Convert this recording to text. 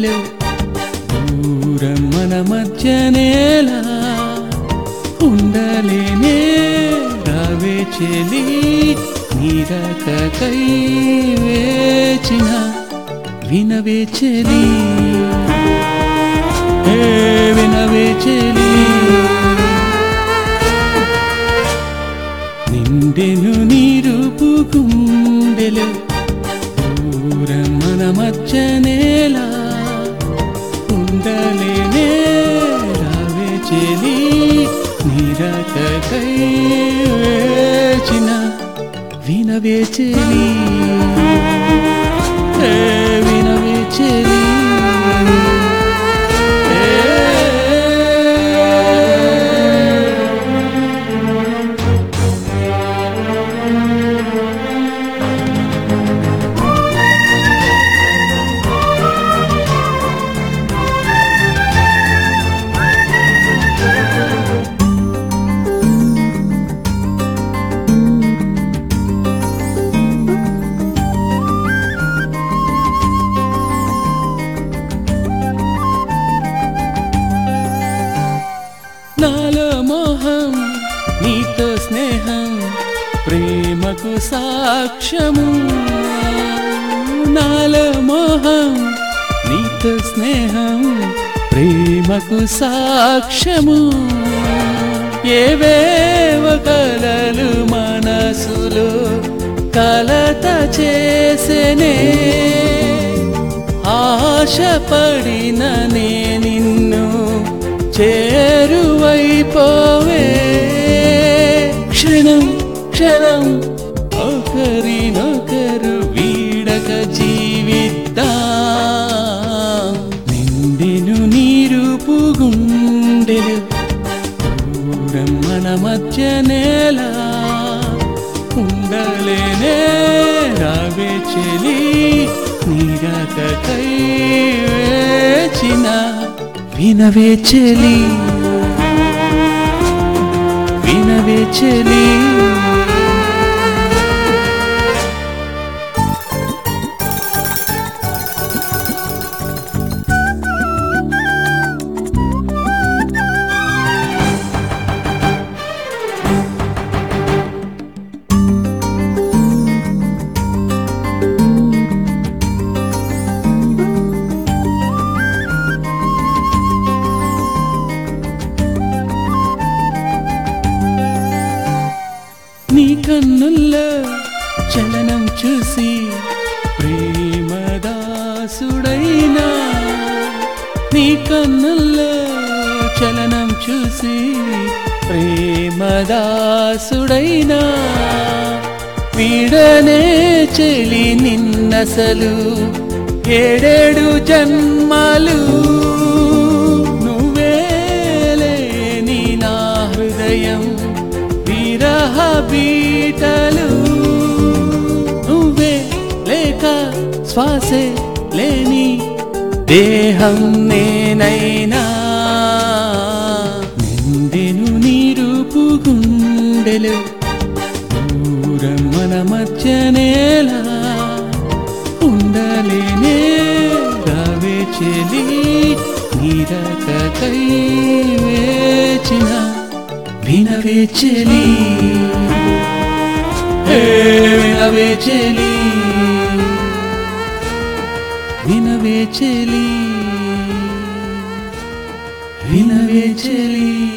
గుండెలు దూరం మన మధ్యనేలా ఉండలేనే రావే చెలి నీరకై వేచిన వినవే చెలి ఏ వినవే చెలి నిండెను నీరుపు గుండెలు దూరం మన మధ్యనేలా ఉండలేనే రావే చెలి నిరకై వేచిన వినవే చెలి ఏ వినవే చెలి ఏ నాలో మోహం నీతో స్నేహం ప్రేమకు సాక్ష్యము నాలో మోహం నీతో స్నేహం ప్రేమకు సాక్ష్యము ఏవేవ కలలు మనసులో కలత చేసెనే ఆశపడిన నే నిన్ను చేరువైపోవే క్షణం క్షణం ఒకరినొకరు వీడక జీవిద్దా నిండెను నీరుపు గుండెలు దూరం మన మధ్య నేల ఉండలేనే రావే చెలి నీరకై వేచిన వినవే చెలి వినవే చెలి నీ కన్నుల్లో చలనం చూసి ప్రేమదాసుడైనా నీ కన్నుల్లో చలనం చూసి ప్రేమదాసుడైనా వీడనే చెలి నిన్నసలు ఏడేడు జన్మాలు నువ్వేలేని నా హృదయం విరహ బీటలు నువ్వే లేక శ్వాసే లేని దేహం నేనైనా నిండెను నీరుపు గుండెలు దూరం మన మధ్య నేల ఉండలేనే రావే చెలి నీరకై వేచిన వినవే చెలి ఏ వినవే చెలి వినవే చెలి వినవే చెలి